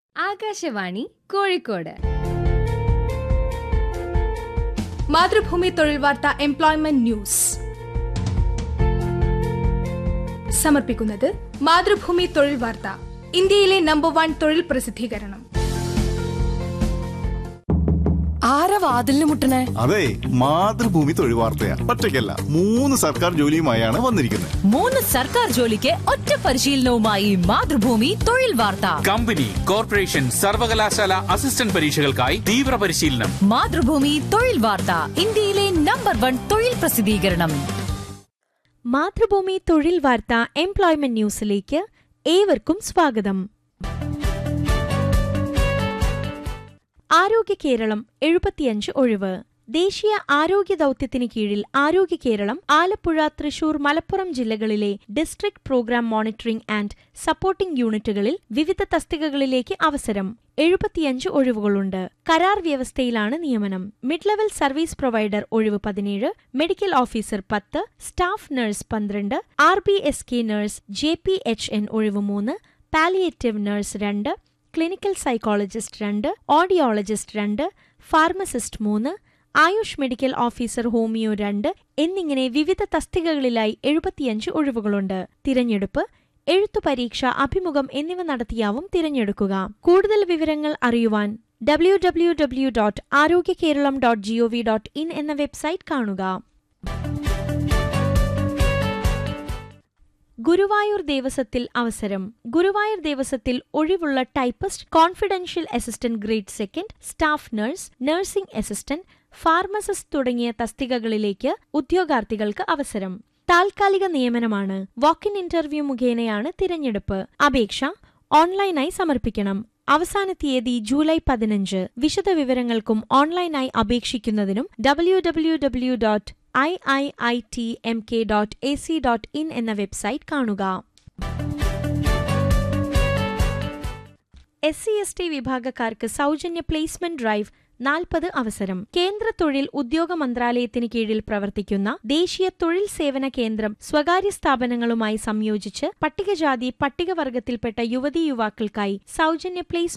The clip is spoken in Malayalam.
ആകാശവാണി കോഴിക്കോട് മാതൃഭൂമി തൊഴിൽ വാർത്ത എംപ്ലോയ്മെന്റ് ന്യൂസ് സമർപ്പിക്കുന്നത് മാതൃഭൂമി തൊഴിൽ വാർത്ത ഇന്ത്യയിലെ നമ്പർ വൺ തൊഴിൽ പ്രസിദ്ധീകരണം ആരാ വാതിലിന് മുട്ടണേ അതെ മാതൃഭൂമി തൊഴിൽ വാർത്തയാ ഒറ്റയ്ക്കല്ല മൂന്ന് സർക്കാർ ജോലിയുമായാണ് വന്നിരിക്കുന്നത് മൂന്ന് സർക്കാർ ജോലിക്ക് ഒറ്റ പരിശീലനവുമായി മാതൃഭൂമി തൊഴിൽ വാർത്ത കമ്പനി കോർപ്പറേഷൻ സർവകലാശാല അസിസ്റ്റന്റ് പരീക്ഷകൾക്കായി തീവ്ര പരിശീലനം മാതൃഭൂമി തൊഴിൽ വാർത്ത ഇന്ത്യയിലെ നമ്പർ വൺ തൊഴിൽ പ്രസിദ്ധീകരണം മാതൃഭൂമി തൊഴിൽ വാർത്ത എംപ്ലോയ്മെന്റ് ന്യൂസിലേക്ക് ഏവർക്കും സ്വാഗതം ആരോഗ്യ കേരളം എഴുപത്തിയഞ്ച് ഒഴിവ് ദേശീയ ആരോഗ്യ ദൌത്യത്തിന് കീഴിൽ ആരോഗ്യ കേരളം ആലപ്പുഴ തൃശൂർ മലപ്പുറം ജില്ലകളിലെ district programme monitoring and supporting യൂണിറ്റുകളിൽ വിവിധ തസ്തികകളിലേക്ക് അവസരം എഴുപത്തിയഞ്ച് ഒഴിവുകളുണ്ട് കരാർ വ്യവസ്ഥയിലാണ് നിയമനം മിഡ് ലെവൽ സർവീസ് പ്രൊവൈഡർ ഒഴിവ് പതിനേഴ് മെഡിക്കൽ ഓഫീസർ പത്ത് സ്റ്റാഫ് നഴ്സ് പന്ത്രണ്ട് R B S K nurse J P H N ഒഴിവ് മൂന്ന് പാലിയേറ്റീവ് നഴ്സ് രണ്ട് ക്ലിനിക്കൽ സൈക്കോളജിസ്റ്റ് രണ്ട് ഓഡിയോളജിസ്റ്റ് രണ്ട് ഫാർമസിസ്റ്റ് മൂന്ന് ആയുഷ് മെഡിക്കൽ ഓഫീസർ ഹോമിയോ രണ്ട് എന്നിങ്ങനെ വിവിധ തസ്തികകളിലായി എഴുപത്തിയഞ്ച് ഒഴിവുകളുണ്ട് തിരഞ്ഞെടുപ്പ് എഴുത്തു പരീക്ഷ അഭിമുഖം എന്നിവ നടത്തിയാവും തിരഞ്ഞെടുക്കുക കൂടുതൽ വിവരങ്ങൾ അറിയുവാൻ W W W dot Arogya Keralam dot G O V dot in എന്ന വെബ്സൈറ്റ് കാണുക ഗുരുവായൂർ ദേവസ്വത്തിൽ അവസരം ഗുരുവായൂർ ദേവസ്വത്തിൽ ഒഴിവുള്ള typist confidential assistant grade second staff nurse nursing assistant pharmacist തുടങ്ങിയ തസ്തികകളിലേക്ക് ഉദ്യോഗാർത്ഥികൾക്ക് അവസരം താൽക്കാലിക നിയമനമാണ് വാക്കിൻ ഇന്റർവ്യൂ മുഖേനയാണ് തിരഞ്ഞെടുപ്പ് അപേക്ഷ ഓൺലൈനായി സമർപ്പിക്കണം അവസാന തീയതി ജൂലൈ പതിനഞ്ച് വിശദവിവരങ്ങൾക്കും ഓൺലൈനായി അപേക്ഷിക്കുന്നതിനും W W W dot I I I T M K dot A C dot in എന്ന വെബ്സൈറ്റ് കാണുക എസ് സി എസ് ടി വിഭാഗക്കാർക്ക് സൗജന്യ പ്ലേസ്മെന്റ് ഡ്രൈവ് നാൽപ്പത് അവസരം കേന്ദ്ര തൊഴിൽ ഉദ്യോഗ മന്ത്രാലയത്തിന് കീഴിൽ പ്രവർത്തിക്കുന്ന ദേശീയ തൊഴിൽ സേവന കേന്ദ്രം സ്വകാര്യ സ്ഥാപനങ്ങളുമായി സംയോജിച്ച് പട്ടികജാതി പട്ടികവർഗത്തിൽപ്പെട്ട യുവതീ യുവാക്കൾക്കായി സൗജന്യ പ്ലേസ്മെന്റ്